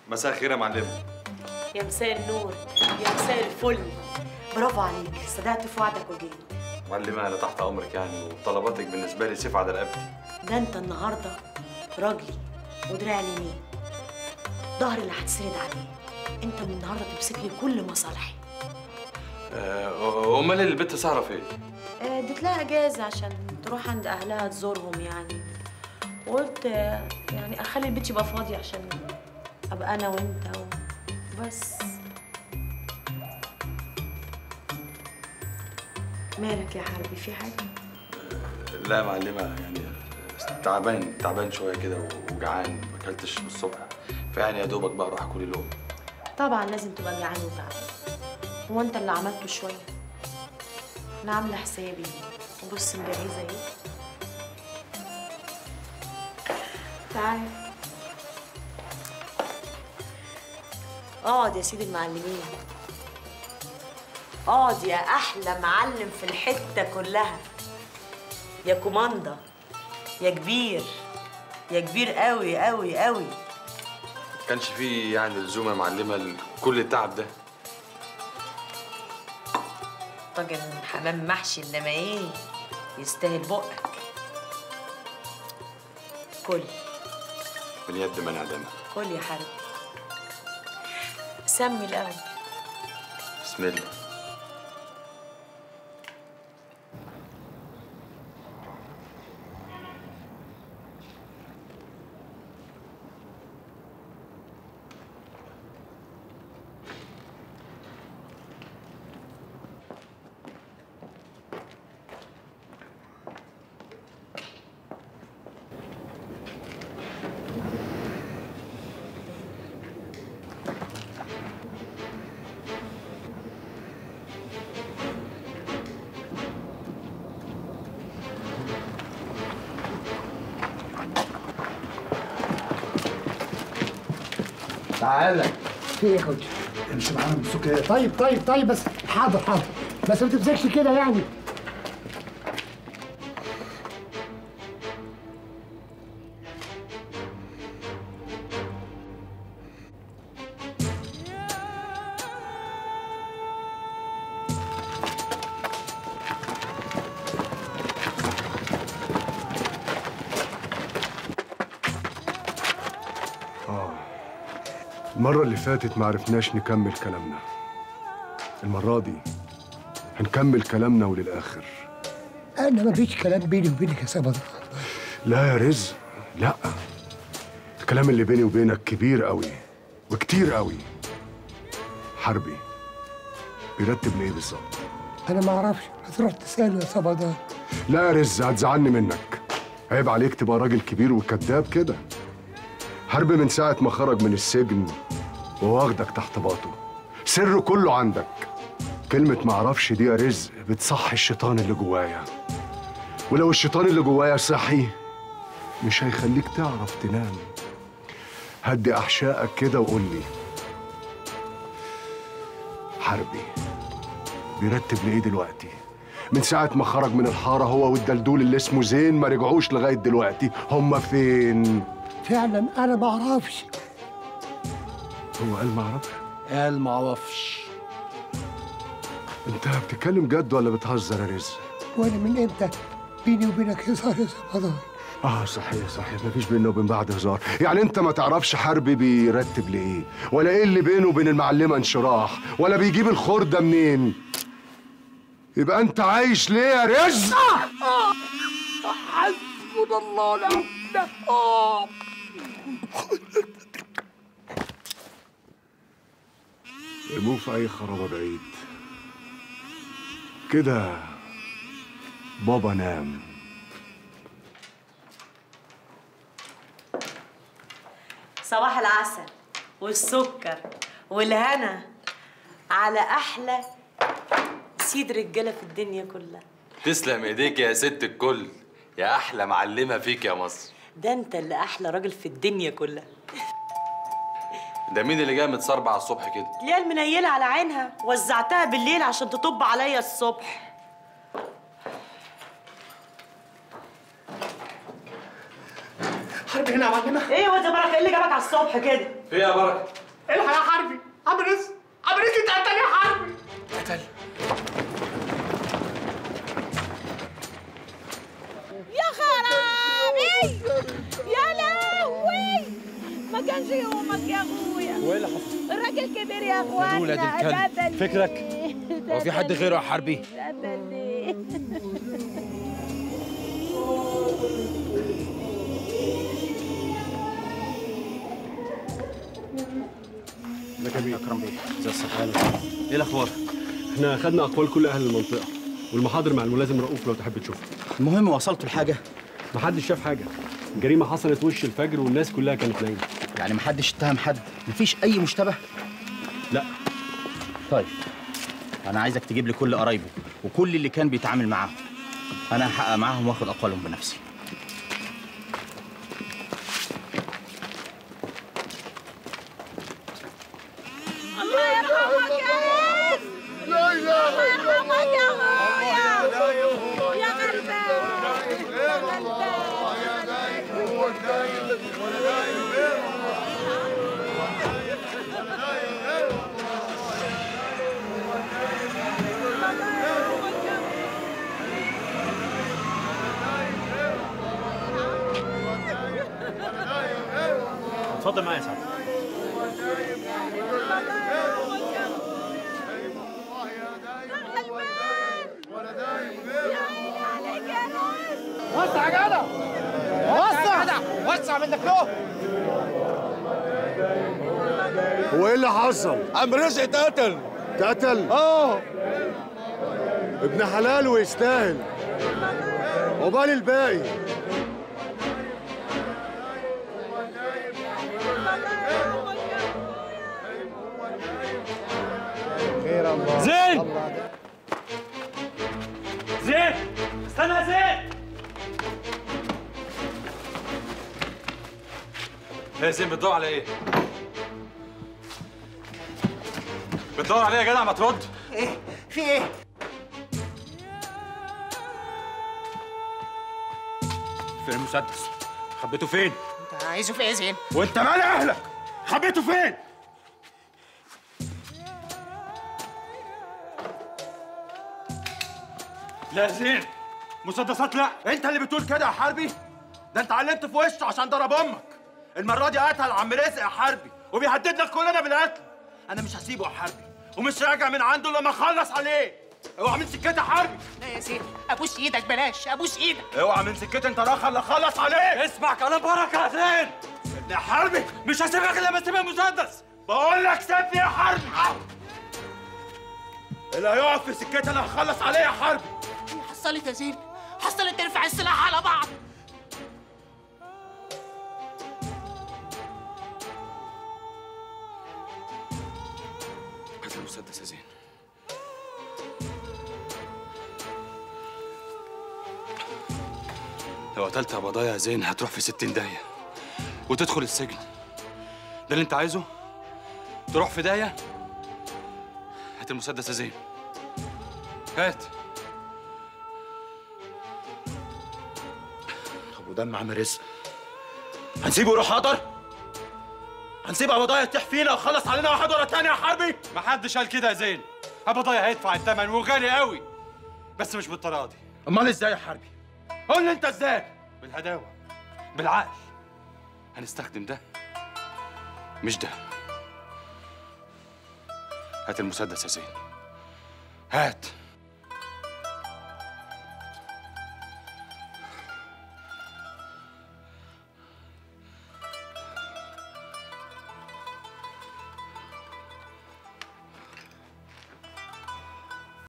مساء الخير يا معلمه يا مساء النور يا مساء الفل برافو عليك صدقت في وعدك وجيت معلمه انا تحت امرك يعني وطلباتك بالنسبه لي سيف على رقبتي ده انت النهارده راجلي ودراعي اليمين ظهري اللي هتسند عليه انت من النهارده تمسك لي كل مصالحي أه امال البت سهره فين؟ آه، اديت لها اجازه عشان تروح عند اهلها تزورهم يعني وقلت آه، يعني اخلي البيت يبقى فاضي عشان ابقى انا وانت وبس مالك يا حربي في حاجه لا يا معلمه يعني تعبان تعبان شويه كده وجعان ما اكلتش من الصبح فيعني يا دوبك بقى اروح اكل لقمه طبعا لازم تبقى جعان وتعبان هو انت اللي عملته شويه انا عامله حسابي وبص مجهزه ايه تعال اقعد يا سيدي المعلمين اقعد يا احلى معلم في الحته كلها يا كوماندا يا كبير يا كبير قوي قوي قوي ما كانش فيه يعني لزوم يا معلمه كل التعب ده طاجن حمام محشي انما ايه يستاهل بقك كل من يد من عدمها كل يا حبيبي سمي الاول بسم الله تعالى في ايه يا حجة؟ امشي معانا من السكات طيب طيب طيب بس حاضر حاضر بس ما تمسكش كده يعني المرة اللي فاتت ما عرفناش نكمل كلامنا المرة دي هنكمل كلامنا وللآخر انا ما فيش كلام بيني وبينك يا سبا لا يا رزق لا الكلام اللي بيني وبينك كبير قوي وكتير قوي حربي بيرتب ليه بالظبط انا ما اعرفش هتروح تساله يا سبا لا يا رزق هتزعلني منك عيب عليك تبقى راجل كبير وكذاب كده حرب من ساعة ما خرج من السجن وهو واخدك تحت باطه سره كله عندك كلمة معرفش دي يا رزق بتصحي الشيطان اللي جوايا ولو الشيطان اللي جوايا صحي مش هيخليك تعرف تنام هدي أحشائك كده وقول لي حربي بيرتب لإيه دلوقتي من ساعة ما خرج من الحارة هو والدلدول اللي اسمه زين ما رجعوش لغاية دلوقتي هما فين؟ فعلا انا ما اعرفش هو قال ما اعرفش قال ما اعرفش انت بتتكلم جد ولا بتهزر يا رزق؟ وانا من امتى بيني وبينك هزار يا سبا اه صحيح صحيح مفيش بيننا وبين بعض هزار يعني انت ما تعرفش حربي بيرتب لايه ولا ايه اللي بينه وبين المعلمه انشراح ولا بيجيب الخرده منين يبقى انت عايش ليه يا رزق حسبنا الله ونعم ارموه في اي خرابه بعيد كده بابا نام صباح العسل والسكر والهنا على احلى سيد رجاله في الدنيا كلها تسلم ايديك يا ست الكل يا احلى معلمه فيك يا مصر ده انت اللي احلى راجل في الدنيا كلها ده مين اللي جاي متصربع على الصبح كده ليه المنيله على عينها وزعتها بالليل عشان تطب عليا الصبح حرب هنا يا معلمه ايه واد يا بركه ايه اللي جابك على الصبح كده في يا بركه الحق يا حربي عم رزق عم رزق اتقتل يا حربي قتل يا خرابي يا لهوي ما كانش يومك يا اخويا وايه اللي حصل؟ الراجل كبير يا اخوانا ولاد الكلب. قتلني. فكرك؟ هو في حد غيره يا حربي؟ قتلني. ده كبير اكرم بيه زي الصحة ايه الاخبار؟ احنا خدنا اقوال كل اهل المنطقه والمحاضر مع الملازم رؤوف لو تحب تشوفه المهم وصلتوا لحاجة؟ محدش شاف حاجه الجريمه حصلت وش الفجر والناس كلها كانت نايمه يعني محدش اتهم حد؟ مفيش أي مشتبه؟ لا طيب أنا عايزك تجيب لي كل قرايبه وكل اللي كان بيتعامل معاهم أنا هحقق معاهم واخد أقوالهم بنفسي الله يرحمك يا ناس لا اله الله يرحمك يا اخويا يا غلبان يا غلبان اتفضل معايا يا سعد وسع يا جدع وسع يا جدع وسع منك له هو ايه اللي حصل؟ عم رزق اتقتل اتقتل؟ اه ابن حلال ويستاهل عقبال الباقي زين زين استنى يا زين يا زين بتدور على ايه؟ بتدور عليه يا جدع ما ترد ايه في ايه فين المسدس؟ خبيته فين؟ انت عايزه في ايه زين وأنت مال أهلك؟ خبيته فين؟ لا زين مسدسات لا انت اللي بتقول كده يا حربي ده انت علمت في وشه عشان ضرب امك المره دي قتل عم رزق يا حربي وبيهددنا كلنا بالقتل انا مش هسيبه يا حربي ومش راجع من عنده لما اخلص عليه اوعى من سكتي يا حربي لا يا زين ابوس ايدك بلاش ابوس ايدك اوعى من سكتي انت راخر لا خلص عليه اسمع كلام بركه يا زين ابن يا حربي مش هسيبك الا لما تسيب المسدس بقول لك سيبني يا حربي اللي هيقف في سكتي انا هخلص عليه يا حربي حصلت يا زين حصلت ترفع السلاح على بعض هات المسدس يا زين لو قتلت يا بضايا يا زين هتروح في ستين داهية وتدخل السجن ده اللي انت عايزه؟ تروح في داهية؟ هات المسدس يا زين هات ابو دم عم رزق هنسيبه يروح قطر هنسيب ابو ضايع يطيح فينا وخلص علينا واحد ورا التاني يا حربي محدش قال كده يا زين ابو ضايع هيدفع الثمن وغالي قوي بس مش بالطريقه دي امال ازاي يا حربي قول لي انت ازاي بالهداوه بالعقل هنستخدم ده مش ده هات المسدس يا زين هات